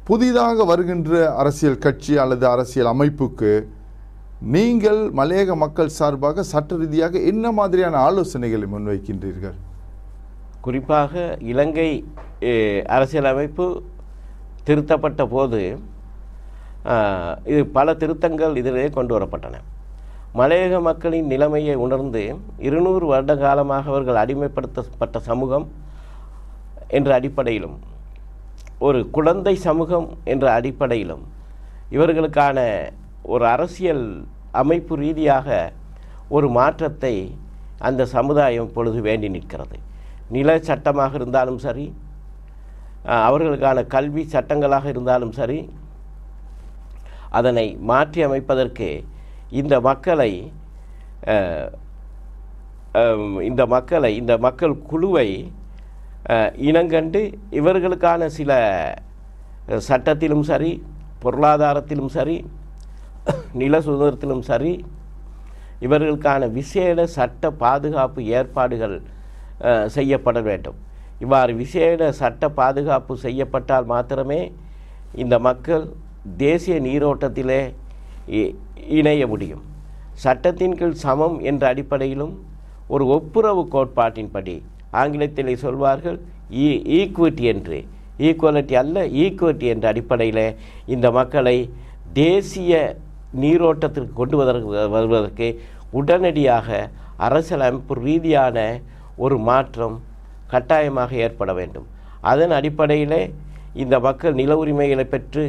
புதிதாக வருகின்ற அரசியல் கட்சி அல்லது அரசியல் அமைப்புக்கு நீங்கள் மலையக மக்கள் சார்பாக சட்ட ரீதியாக என்ன மாதிரியான ஆலோசனைகளை முன்வைக்கின்றீர்கள் குறிப்பாக இலங்கை அஹ், அரசியலமைப்பு திருத்தப்பட்ட போது அஹ், இது பல திருத்தங்கள் இதிலே கொண்டு வரப்பட்டன மலையக மக்களின் நிலைமையை உணர்ந்து இருநூறு வருட காலமாக அவர்கள் அடிமைப்படுத்தப்பட்ட சமூகம் என்ற அடிப்படையிலும் ஒரு குழந்தை சமூகம் என்ற அடிப்படையிலும் இவர்களுக்கான ஒரு அரசியல் அமைப்பு ரீதியாக ஒரு மாற்றத்தை அந்த சமுதாயம் இப்பொழுது வேண்டி நிற்கிறது நில சட்டமாக இருந்தாலும் சரி அஹ், அவர்களுக்கான கல்வி சட்டங்களாக இருந்தாலும் சரி அதனை மாற்றி அமைப்பதற்கு இந்த மக்களை அஹ், அம், இந்த மக்களை இந்த மக்கள் குழுவை அஹ், இனங்கண்டு இவர்களுக்கான சில அஹ், சட்டத்திலும் சரி பொருளாதாரத்திலும் சரி நில சுதந்திரத்திலும் சரி இவர்களுக்கான விசேட சட்ட பாதுகாப்பு ஏற்பாடுகள் அஹ், செய்யப்பட வேண்டும் இவ்வாறு விசேட சட்ட பாதுகாப்பு செய்யப்பட்டால் மாத்திரமே இந்த மக்கள் தேசிய நீரோட்டத்திலே இ- இணைய முடியும் சட்டத்தின் கீழ் சமம் என்ற அடிப்படையிலும் ஒரு ஒப்புரவு கோட்பாட்டின்படி ஆங்கிலத்திலே சொல்வார்கள் ஈக்குவிட்டி என்று ஈக்குவலிட்டி அல்ல ஈக்குவிட்டி என்ற அடிப்படையில் இந்த மக்களை தேசிய நீரோட்டத்திற்கு கொண்டு வருவதற்கு வருவதற்கு உடனடியாக அரசியலமைப்பு ரீதியான ஒரு மாற்றம் கட்டாயமாக ஏற்பட வேண்டும் அதன் அடிப்படையிலே இந்த மக்கள் நில உரிமைகளை பெற்று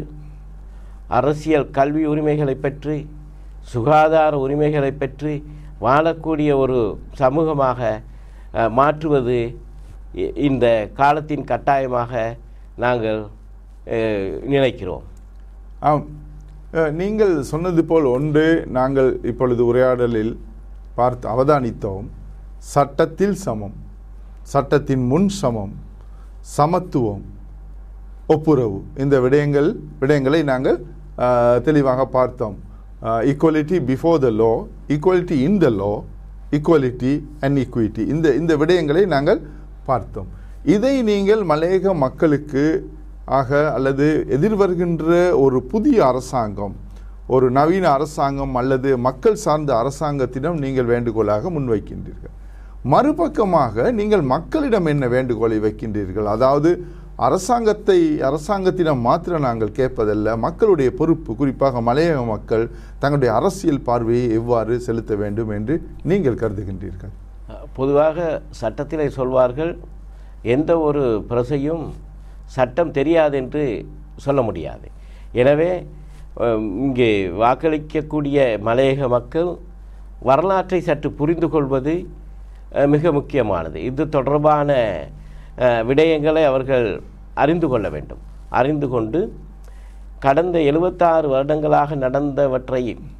அரசியல் கல்வி உரிமைகளை பெற்று சுகாதார உரிமைகளை பெற்று வாழக்கூடிய ஒரு சமூகமாக அஹ், மாற்றுவது இ- இந்த காலத்தின் கட்டாயமாக நாங்கள் அஹ், நினைக்கிறோம் ஆம் அஹ், நீங்கள் சொன்னது போல் ஒன்று நாங்கள் இப்பொழுது உரையாடலில் பார்த்து அவதானித்தோம் சட்டத்தில் சமம் சட்டத்தின் முன் சமம் சமத்துவம் ஒப்புரவு இந்த விடயங்கள் விடயங்களை நாங்கள் அஹ், தெளிவாக பார்த்தோம் equality before the law equality in the law equality and equity இந்த இந்த விடயங்களை நாங்கள் பார்த்தோம் இதை நீங்கள் மலையக மக்களுக்கு ஆக அல்லது எதிர்வருகின்ற ஒரு புதிய அரசாங்கம் ஒரு நவீன அரசாங்கம் அல்லது மக்கள் சார்ந்த அரசாங்கத்திடம் நீங்கள் வேண்டுகோளாக முன்வைக்கின்றீர்கள் மறுபக்கமாக நீங்கள் மக்களிடம் என்ன வேண்டுகோளை வைக்கின்றீர்கள் அதாவது அரசாங்கத்தை அரசாங்கத்திடம் மாத்திரம் நாங்கள் கேட்பதல்ல மக்களுடைய பொறுப்பு குறிப்பாக மலையக மக்கள் தங்களுடைய அரசியல் பார்வையை எவ்வாறு செலுத்த வேண்டும் என்று நீங்கள் கருதுகின்றீர்கள் பொதுவாக சட்டத்திலே சொல்வார்கள் எந்த ஒரு பிரசையும் சட்டம் தெரியாது என்று சொல்ல முடியாது எனவே அஹ், இங்கே வாக்களிக்கக்கூடிய மலையக மக்கள் வரலாற்றை சற்று புரிந்து கொள்வது அஹ், மிக முக்கியமானது இது தொடர்பான அஹ், விடயங்களை அவர்கள் அறிந்து கொள்ள வேண்டும் அறிந்து கொண்டு கடந்த எழுபத்தாறு வருடங்களாக நடந்தவற்றை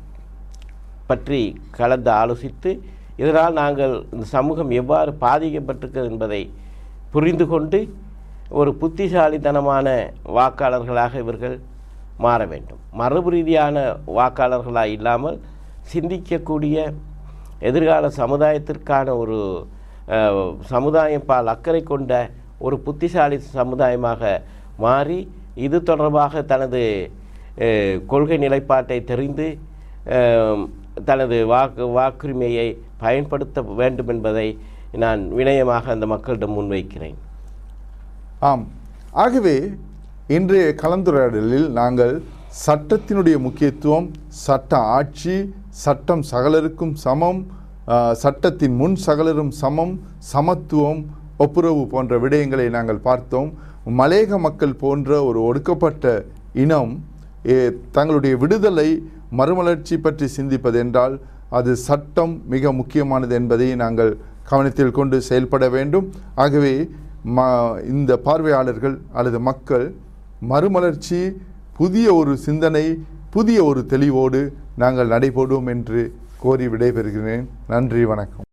பற்றி கலந்து ஆலோசித்து இதனால் நாங்கள் இந்த சமூகம் எவ்வாறு பாதிக்கப்பட்டிருக்கிறது என்பதை புரிந்து கொண்டு ஒரு புத்திசாலித்தனமான வாக்காளர்களாக இவர்கள் மாற வேண்டும் மரபு ரீதியான வாக்காளர்களாக இல்லாமல் சிந்திக்கக்கூடிய எதிர்கால சமுதாயத்திற்கான ஒரு அஹ், சமுதாயம் பால் அக்கறை கொண்ட ஒரு புத்திசாலி சமுதாயமாக மாறி இது தொடர்பாக தனது அஹ், கொள்கை நிலைப்பாட்டை தெரிந்து அஹ், தனது வாக்கு வாக்குரிமையை பயன்படுத்த வேண்டும் என்பதை நான் வினயமாக அந்த மக்களிடம் முன்வைக்கிறேன் ஆம் ஆகவே இன்றைய கலந்துரையாடலில் நாங்கள் சட்டத்தினுடைய முக்கியத்துவம் சட்ட ஆட்சி சட்டம் சகலருக்கும் சமம் ஆ, சட்டத்தின் முன் சகலரும் சமம் சமத்துவம் ஒப்புரவு போன்ற விடயங்களை நாங்கள் பார்த்தோம் மலையக மக்கள் போன்ற ஒரு ஒடுக்கப்பட்ட இனம் ஏ, தங்களுடைய விடுதலை மறுமலர்ச்சி பற்றி சிந்திப்பதென்றால் அது சட்டம் மிக முக்கியமானது என்பதை நாங்கள் கவனத்தில் கொண்டு செயல்பட வேண்டும் ஆகவே ம இந்த பார்வையாளர்கள் அல்லது மக்கள் மறுமலர்ச்சி புதிய ஒரு சிந்தனை புதிய ஒரு தெளிவோடு நாங்கள் நடைபோடுவோம் என்று கோரி விடைபெறுகிறேன் நன்றி வணக்கம்